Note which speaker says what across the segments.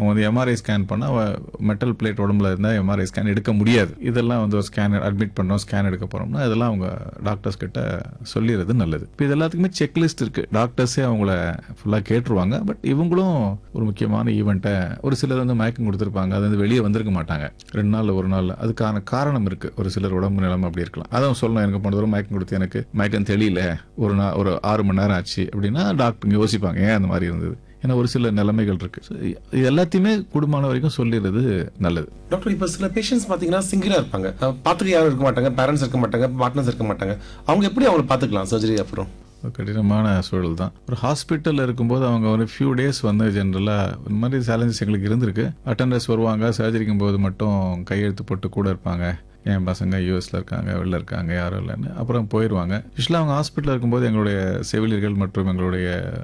Speaker 1: வந்து MRI scan பண்ணால் metal plate உடம்புல இருந்தால் எம்ஆர்ஐ ஸ்கேன் எடுக்க முடியாது இதெல்லாம் வந்து ஒரு ஸ்கேன் அட்மிட் பண்ணோம் ஸ்கேன் எடுக்க போறோம்னா இதெல்லாம் அவங்க டாக்டர்ஸ் கிட்ட சொல்லிடுறது நல்லது இப்போ இது எல்லாத்துக்குமே செக்லிஸ்ட் இருக்கு டாக்டர்ஸே அவங்கள ஃபுல்லாக கேட்டுருவாங்க பட் இவங்களும் ஒரு முக்கியமான ஈவெண்ட்டை ஒரு சிலர் வந்து மயக்கம் கொடுத்துருப்பாங்க அது வந்து வெளியே வந்திருக்க மாட்டாங்க ரெண்டு நாள் ஒரு நாள் அதுக்கான காரணம் இருக்கு ஒரு சிலர் உடம்பு நிலைமை அப்படி இருக்கலாம் அதான் சொல்லணும் எனக்கு போன தடவை மயக்கம் கொடுத்து எனக்கு மயக்கம் தெரியல ஒரு நாள் ஒரு ஆறு மணி நேரம் ஆச்சு அப்படின்னா டாக்டர் யோசிப்பாங்க ஏன் அந்த மாதிரி இருந்தது ஏன்னா ஒரு சில நிலைமைகள் இருக்கு So, இது எல்லாத்தையுமே குடும்பமான வரைக்கும் சொல்லிடுறது நல்லது
Speaker 2: டாக்டர் இப்போ சில பேஷண்ட்ஸ் பார்த்தீங்கன்னா சிங்கிளாக இருப்பாங்க அஹ் பார்த்துக்க யாரும் இருக்க மாட்டாங்க பேரண்ட்ஸ் இருக்க மாட்டாங்க பார்ட்னர்ஸ் இருக்க மாட்டாங்க அவங்க எப்படி அவங்களை பார்த்துக்கலாம் சர்ஜரி அப்புறம்
Speaker 1: ஒரு கடினமான சூழல் தான் ஒரு ஹாஸ்பிட்டலில் இருக்கும்போது அவங்க ஒரு ஃபியூ டேஸ் வந்து ஜென்ரலாக இந்த மாதிரி சேலஞ்சஸ் எங்களுக்கு இருந்திருக்கு அட்டண்டர்ஸ் வருவாங்க சர்ஜரிக்கும் போது மட்டும் கையெழுத்து போட்டு கூட இருப்பாங்க என் பசங்க யூஎஸ்ல இருக்காங்க வெளில இருக்காங்க யாரும் இல்லைன்னு அப்புறம் போயிடுவாங்க யூஸ்வலாக அவங்க ஹாஸ்பிட்டலில் இருக்கும்போது எங்களுடைய செவிலியர்கள் மற்றும் எங்களுடைய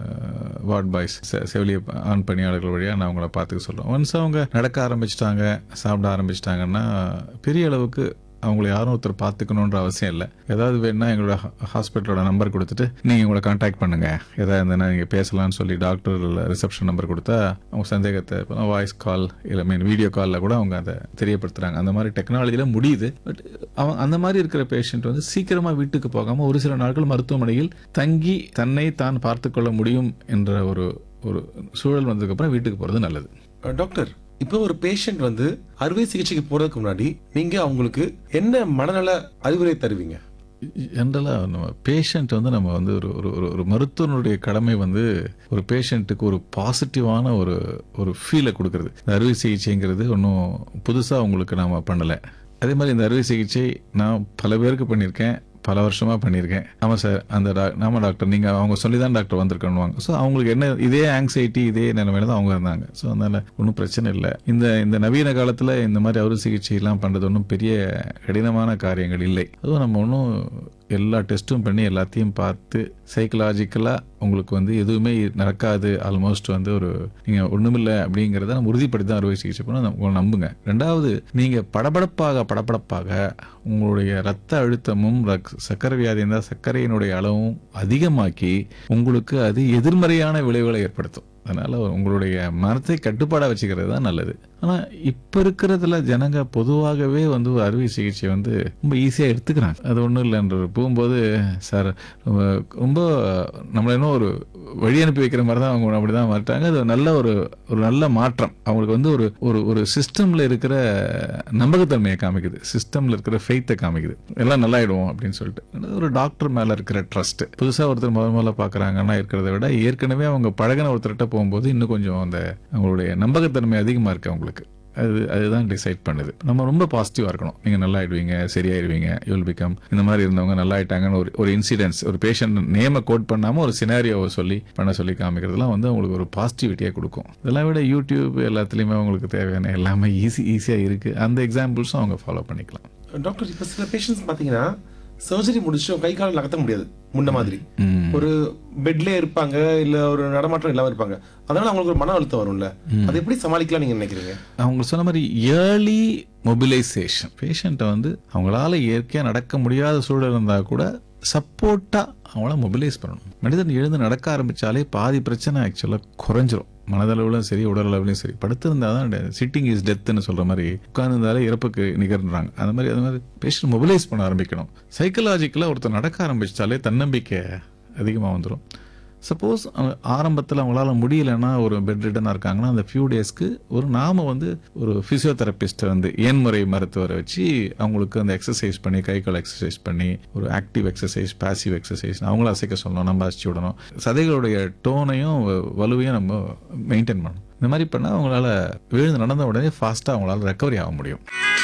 Speaker 1: வார்ட் பாய்ஸ் செவிலிய ஆண் பணியாளர்கள் வழியாக நான் அவங்கள பார்த்துக்க சொல்லுவேன் ஒன்ஸ் அவங்க நடக்க ஆரம்பிச்சிட்டாங்க சாப்பிட ஆரம்பிச்சிட்டாங்கன்னா பெரிய அளவுக்கு அவங்கள யாரும் ஒருத்தர் பார்த்துக்கணுன்ற அவசியம் இல்லை ஏதாவது வேணும்னா எங்களோட ஹாஸ்பிட்டலோட நம்பர் கொடுத்துட்டு நீங்கள் உங்களை காண்டாக்ட் பண்ணுங்க ஏதாவது இருந்ததுன்னா நீங்கள் பேசலாம்னு சொல்லி டாக்டர் ரிசப்ஷன் நம்பர் கொடுத்தா அவங்க சந்தேகத்தை இப்போ வாய்ஸ் கால் இல்லை மீன் வீடியோ காலில் கூட அவங்க அதை தெரியப்படுத்துறாங்க அந்த மாதிரி டெக்னாலஜியில் முடியுது பட் அவன் அந்த மாதிரி இருக்கிற பேஷண்ட் வந்து சீக்கிரமாக வீட்டுக்கு போகாமல் ஒரு சில நாட்கள் மருத்துவமனையில் தங்கி தன்னை தான் பார்த்துக்கொள்ள முடியும் என்ற ஒரு ஒரு சூழல் வந்ததுக்கப்புறம் வீட்டுக்கு போகிறது நல்லது
Speaker 2: அஹ் டாக்டர் இப்போ ஒரு பேஷண்ட் வந்து அறுவை சிகிச்சைக்கு போறதுக்கு முன்னாடி நீங்க அவங்களுக்கு என்ன மனநல அறிவுரை தருவீங்க
Speaker 1: ஜென்ரலாக நம்ம பேஷண்ட் வந்து நம்ம வந்து ஒரு ஒரு ஒரு- ஒரு மருத்துவனுடைய கடமை வந்து ஒரு பேஷண்ட்டுக்கு ஒரு பாசிட்டிவான ஒரு ஒரு ஃபீலை கொடுக்கறது இந்த அறுவை சிகிச்சைங்கிறது ஒன்றும் புதுசாக உங்களுக்கு நாம் பண்ணலை அதே மாதிரி இந்த அறுவை சிகிச்சை நான் பல பேருக்கு பண்ணியிருக்கேன் பல வருஷமா பண்ணியிருக்கேன் ஆமாம் சார் அந்த டாக் ஆமாம் டாக்டர் நீங்கள் அவங்க சொல்லி தான் டாக்டர் வந்திருக்கணுவாங்க ஸோ அவங்களுக்கு என்ன இதே ஆங்ஸைட்டி இதே நிலைமையில தான் அவங்க இருந்தாங்க ஸோ அதனால ஒன்றும் பிரச்சனை இல்லை இந்த இந்த நவீன காலத்தில் இந்த மாதிரி அறுவை சிகிச்சையெல்லாம் பண்ணுறது ஒன்றும் பெரிய கடினமான காரியங்கள் இல்லை அதுவும் நம்ம ஒன்றும் எல்லா டெஸ்ட்டும் பண்ணி எல்லாத்தையும் பார்த்து சைக்கலாஜிக்கலாக உங்களுக்கு வந்து எதுவுமே நடக்காது ஆல்மோஸ்ட் வந்து ஒரு நீங்கள் ஒன்றுமில்லை அப்படிங்கிறத நம்ம உறுதிப்படுத்தி தான் அறுவை சிகிச்சை பண்ண உங்களை நம்புங்க ரெண்டாவது நீங்கள் படபடப்பாக படபடப்பாக உங்களுடைய ரத்த அழுத்தமும் ரக்- சர்க்கரை வியாதி இருந்தால் சர்க்கரையினுடைய அளவும் அதிகமாக்கி உங்களுக்கு அது எதிர்மறையான விளைவுகளை ஏற்படுத்தும் அதனால உங்களுடைய மனத்தை கட்டுப்பாடாக வச்சுக்கிறது தான் நல்லது ஆனால் இப்போ இருக்கிறதுல ஜனங்க பொதுவாகவே வந்து ஒரு அறுவை சிகிச்சை வந்து ரொம்ப ஈஸியாக எடுத்துக்கிறாங்க அது ஒன்றும் இல்லைன்ற போகும்போது சார் ரொம்ப- ரொம்ப நம்மள இன்னும் ஒரு வழி அனுப்பி வைக்கிற மாதிரி தான் அவங்க அப்படி தான் மாட்டாங்க அது ஒரு நல்ல ஒரு ஒரு நல்ல மாற்றம் அவங்களுக்கு வந்து ஒரு ஒரு ஒரு சிஸ்டமில் இருக்கிற நம்பகத்தன்மையை காமிக்குது சிஸ்டமில் இருக்கிற ஃபெய்த்தை காமிக்குது எல்லாம் நல்லாயிடுவோம் அப்படின்னு சொல்லிட்டு அது ஒரு டாக்டர் மேலே இருக்கிற ட்ரஸ்ட் புதுசாக ஒருத்தர் முத முதல்ல பார்க்குறாங்கன்னா இருக்கிறத விட ஏற்கனவே அவங்க பழகின ஒருத்தர்கிட்ட போகும்போது இன்னும் கொஞ்சம் அந்த அவங்களுடைய நம்பகத்தன்மை அதிகமாக இருக்கு அவங்களுக்கு அது அதுதான் டிசைட் பண்ணுது நம்ம ரொம்ப பாசிட்டிவாக இருக்கணும் நீங்கள் நல்லா ஆயிடுவீங்க சரியாயிடுவீங்க யூல் பிகம் இந்த மாதிரி இருந்தவங்க நல்லா ஆயிட்டாங்கன்னு ஒரு ஒரு இன்சிடென்ட்ஸ் ஒரு பேஷண்ட் நேமை கோட் பண்ணாமல் ஒரு சினாரியோவை சொல்லி பண்ண சொல்லி காமிக்கிறதுலாம் வந்து அவங்களுக்கு ஒரு பாசிட்டிவிட்டியாக கொடுக்கும் இதெல்லாம் விட யூடியூப் எல்லாத்துலேயுமே அவங்களுக்கு தேவையான எல்லாமே ஈஸி ஈஸியாக இருக்குது அந்த எக்ஸாம்பிள்ஸும் அவங்க ஃபாலோ பண்ணிக்கலாம்
Speaker 2: டாக்டர் இப்போ சில பேஷண்ட்ஸ் பார்த்தீங்கன்னா சர்ஜரி முடிச்சு கை கால் நகர்த்த முடியாது முன்ன மாதிரி ஒரு பெட்ல இருப்பாங்க இல்ல ஒரு நடமாட்டம் இல்லாம இருப்பாங்க அதனால அவங்களுக்கு ஒரு மன அழுத்தம் வரும்ல அதை எப்படி சமாளிக்கலாம் நீங்க நினைக்கிறீங்க
Speaker 1: அவங்க சொன்ன மாதிரி ஏர்லி மொபிலைசேஷன் பேஷண்ட்டை வந்து அவங்களால இயற்கையாக நடக்க முடியாத சூழல் இருந்தால் கூட சப்போர்ட்டாக அவங்கள மொபிலைஸ் பண்ணணும் மனிதன் எழுந்து நடக்க ஆரம்பிச்சாலே பாதி பிரச்சனை ஆக்சுவலாக குறைஞ்சிரும் மனதளவுலையும் சரி உடல் அளவுலையும் சரி படுத்திருந்தா தான் சிட்டிங் இஸ் டெத்துன்னு சொல்ற மாதிரி உட்கார்ந்திருந்தாலே இறப்புக்கு நிகர்ன்றாங்க அந்த மாதிரி அது மாதிரி பேஷண்ட் மொபிலைஸ் பண்ண ஆரம்பிக்கணும் சைக்கலாஜிக்கலாக ஒருத்தர் நடக்க ஆரம்பிச்சாலே தன்னம்பிக்கை அதிகமாக வந்துடும் சப்போஸ் ஆரம்பத்தில் அவங்களால முடியலன்னா ஒரு பெட் ரிட்டனாக இருக்காங்கன்னா அந்த ஃபியூ டேஸ்க்கு ஒரு நாம வந்து ஒரு ஃபிசியோதெரபிஸ்ட்டை வந்து ஏன்முறை மருத்துவரை வச்சு அவங்களுக்கு அந்த எக்ஸசைஸ் பண்ணி கை கால் எக்ஸசைஸ் பண்ணி ஒரு ஆக்டிவ் எக்ஸசைஸ் பாசிவ் எக்ஸசைஸ் அவங்கள அசைக்க சொல்லணும் நம்ம அசைச்சு விடணும் சதைகளுடைய டோனையும் வலுவையும் நம்ம மெயின்டைன் பண்ணணும் இந்த மாதிரி பண்ணால் அவங்களால விழுந்து நடந்த உடனே ஃபாஸ்ட்டாக அவங்களால ரெக்கவரி ஆக முடியும்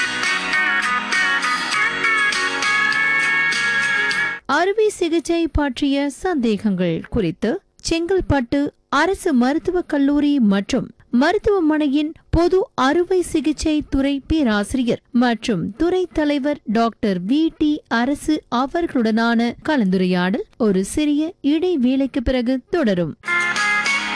Speaker 3: அறுவை சிகிச்சை பற்றிய சந்தேகங்கள் குறித்து செங்கல்பட்டு அரசு மருத்துவக் கல்லூரி மற்றும் மருத்துவமனையின் பொது அறுவை சிகிச்சை துறை பேராசிரியர் மற்றும் துறை தலைவர் டாக்டர் வி டி அரசு அவர்களுடனான கலந்துரையாடல் ஒரு சிறிய இடைவேளைக்கு பிறகு தொடரும்